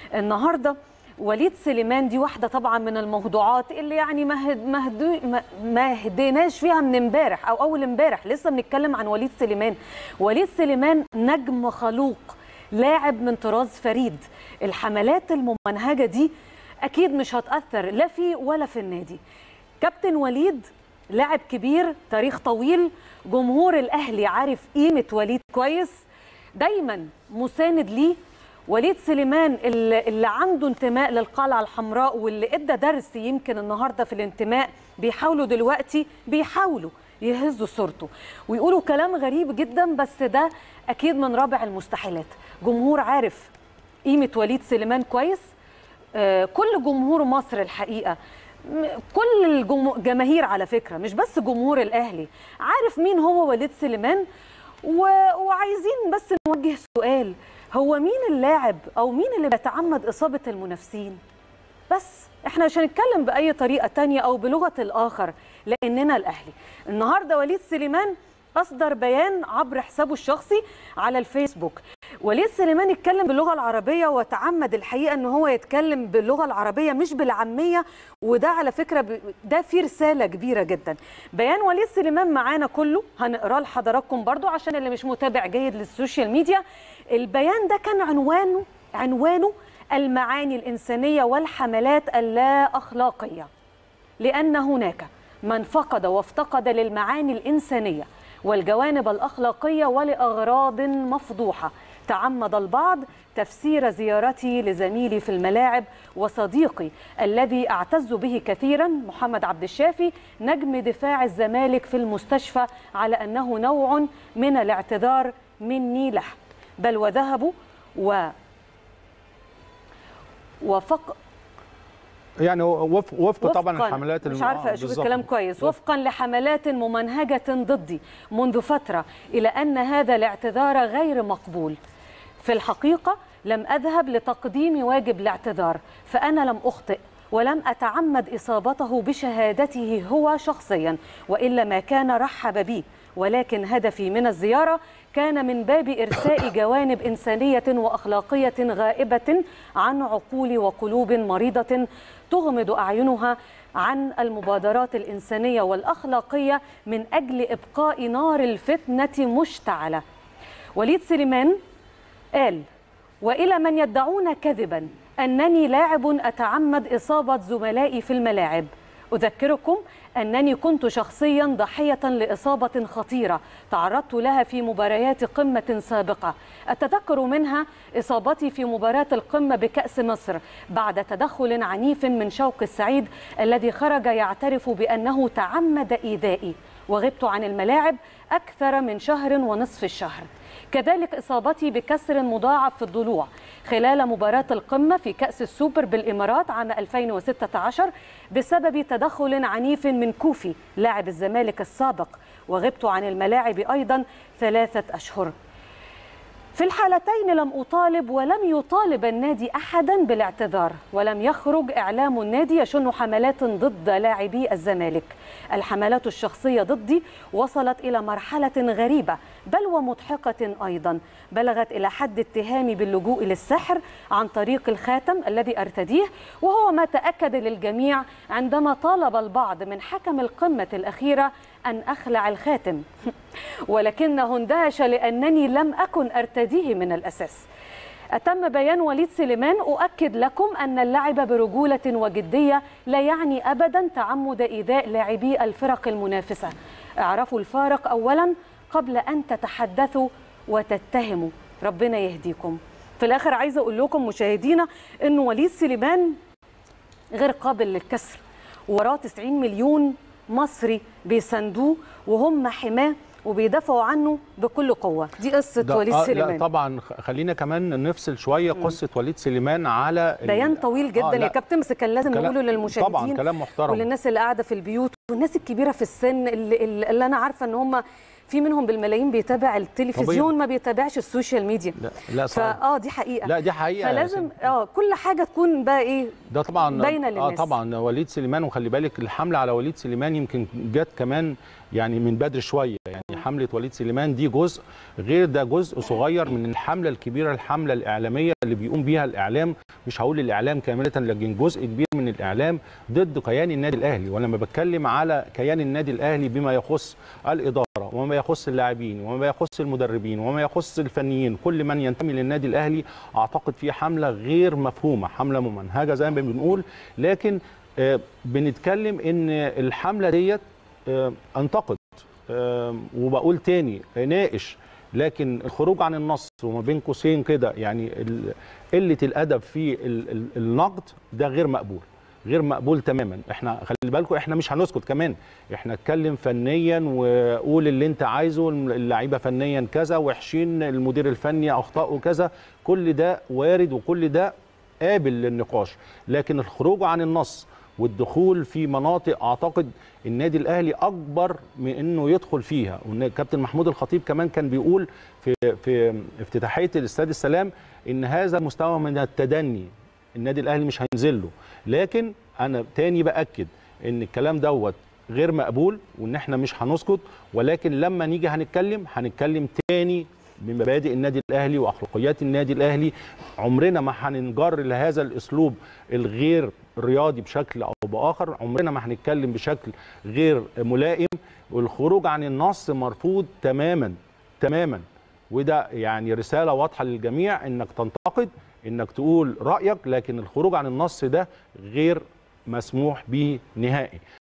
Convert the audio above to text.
النهارده وليد سليمان دي واحده طبعا من الموضوعات اللي يعني مهد مهدو ما هديناش فيها من امبارح او اول امبارح لسه بنتكلم عن وليد سليمان وليد سليمان نجم خلوق لاعب من طراز فريد الحملات الممنهجه دي اكيد مش هتاثر لا فيه ولا في النادي كابتن وليد لاعب كبير تاريخ طويل جمهور الاهلي عارف قيمه وليد كويس دايما مساند ليه وليد سليمان اللي, اللي عنده انتماء للقلعه الحمراء واللي ادى درس يمكن النهارده في الانتماء بيحاولوا دلوقتي بيحاولوا يهزوا صورته ويقولوا كلام غريب جدا بس ده اكيد من رابع المستحيلات جمهور عارف قيمه وليد سليمان كويس آه كل جمهور مصر الحقيقه كل الجماهير على فكره مش بس جمهور الاهلي عارف مين هو وليد سليمان و... وعايزين بس نوجه سؤال هو مين اللاعب او مين اللي بيتعمد اصابه المنافسين بس احنا مش هنتكلم باي طريقه تانية او بلغه الاخر لاننا الاهلي النهارده وليد سليمان اصدر بيان عبر حسابه الشخصي على الفيسبوك وليد سليمان اتكلم باللغه العربيه وتعمد الحقيقه ان هو يتكلم باللغه العربيه مش بالعاميه وده على فكره ده فيه رساله كبيره جدا بيان وليد سليمان معانا كله هنقراه لحضراتكم برضو عشان اللي مش متابع جيد للسوشيال ميديا البيان ده كان عنوانه عنوانه المعاني الانسانيه والحملات اللا اخلاقيه لان هناك من فقد وافتقد للمعاني الانسانيه والجوانب الاخلاقيه ولاغراض مفضوحه تعمد البعض تفسير زيارتي لزميلي في الملاعب وصديقي الذي اعتز به كثيرا محمد عبد الشافي نجم دفاع الزمالك في المستشفى على انه نوع من الاعتذار مني له بل وذهبوا و وفق يعني وفق وفق طبعا وفقاً- الحملات مش الم- عارفه آه، اشوف بالظبط. الكلام كويس وفق. وفقا لحملات ممنهجه ضدي منذ فتره الى ان هذا الاعتذار غير مقبول في الحقيقه لم اذهب لتقديم واجب الاعتذار فانا لم اخطئ ولم اتعمد اصابته بشهادته هو شخصيا والا ما كان رحب بي ولكن هدفي من الزياره كان من باب ارساء جوانب انسانيه واخلاقيه غائبه عن عقول وقلوب مريضه تغمض اعينها عن المبادرات الانسانيه والاخلاقيه من اجل ابقاء نار الفتنه مشتعله. وليد سليمان قال: والى من يدعون كذبا انني لاعب اتعمد اصابه زملائي في الملاعب اذكركم انني كنت شخصيا ضحيه لاصابه خطيره تعرضت لها في مباريات قمه سابقه اتذكر منها اصابتي في مباراه القمه بكاس مصر بعد تدخل عنيف من شوق السعيد الذي خرج يعترف بانه تعمد ايذائي وغبت عن الملاعب اكثر من شهر ونصف الشهر كذلك إصابتي بكسر مضاعف في الضلوع خلال مباراة القمة في كأس السوبر بالإمارات عام 2016 بسبب تدخل عنيف من كوفي لاعب الزمالك السابق وغبت عن الملاعب أيضا ثلاثة أشهر في الحالتين لم أطالب ولم يطالب النادي أحدا بالاعتذار ولم يخرج إعلام النادي يشن حملات ضد لاعبي الزمالك الحملات الشخصية ضدي وصلت إلى مرحلة غريبة بل ومضحكة أيضا بلغت إلى حد اتهامي باللجوء للسحر عن طريق الخاتم الذي أرتديه وهو ما تأكد للجميع عندما طالب البعض من حكم القمة الأخيرة أن أخلع الخاتم ولكنه اندهش لأنني لم أكن أرتديه من الأساس أتم بيان وليد سليمان أؤكد لكم أن اللعب برجولة وجدية لا يعني أبدا تعمد إيذاء لاعبي الفرق المنافسة اعرفوا الفارق أولا قبل أن تتحدثوا وتتهموا ربنا يهديكم في الآخر عايزة أقول لكم مشاهدينا أن وليد سليمان غير قابل للكسر وراه 90 مليون مصري بيساندوه وهم حماه وبيدافعوا عنه بكل قوه دي قصه ده- وليد آه، سليمان لا طبعا خ- خلينا كمان نفصل شويه قصه وليد سليمان على ال- بيان طويل جدا آه، يا لا، كابتن بس كان لازم كلام- نقوله للمشاهدين طبعا كلام محترم وللناس اللي قاعده في البيوت والناس الكبيره في السن اللي, اللي انا عارفه ان هم في منهم بالملايين بيتابع التلفزيون طبيعي. ما بيتابعش السوشيال ميديا لا لا صحيح. فاه دي حقيقه لا دي حقيقه يا فلازم سيدي. اه كل حاجه تكون بقى ايه ده طبعا باينة اه للناس. طبعا وليد سليمان وخلي بالك الحمله على وليد سليمان يمكن جت كمان يعني من بدري شويه يعني حمله وليد سليمان دي جزء غير ده جزء صغير من الحمله الكبيره الحمله الاعلاميه اللي بيقوم بيها الاعلام مش هقول الاعلام كامله لكن جزء كبير من الاعلام ضد كيان النادي الاهلي ولما بتكلم على كيان النادي الاهلي بما يخص الاداره وما يخص اللاعبين وما يخص المدربين وما يخص الفنيين كل من ينتمي للنادي الاهلي اعتقد في حمله غير مفهومه حمله ممنهجه زي ما بنقول لكن آه، بنتكلم ان الحمله ديت آه، انتقد آه، وبقول تاني ناقش لكن الخروج عن النص وما بين قوسين كده يعني ال- قله الادب في ال- ال- النقد ده غير مقبول غير مقبول تماما احنا خلي بالكم احنا مش هنسكت كمان احنا اتكلم فنيا وقول اللي انت عايزه اللعيبه فنيا كذا وحشين المدير الفني اخطاؤه كذا كل ده وارد وكل ده قابل للنقاش لكن الخروج عن النص والدخول في مناطق اعتقد النادي الاهلي اكبر من انه يدخل فيها والكابتن محمود الخطيب كمان كان بيقول في في افتتاحيه الاستاد السلام ان هذا مستوى من التدني النادي الاهلي مش هينزل له لكن انا تاني باكد ان الكلام دوت غير مقبول وان احنا مش هنسكت ولكن لما نيجي هنتكلم هنتكلم تاني بمبادئ النادي الاهلي واخلاقيات النادي الاهلي عمرنا ما هننجر لهذا الاسلوب الغير رياضي بشكل او باخر عمرنا ما هنتكلم بشكل غير ملائم والخروج عن النص مرفوض تماما تماما وده يعني رساله واضحه للجميع انك تنتقد انك تقول رايك لكن الخروج عن النص ده غير مسموح به نهائي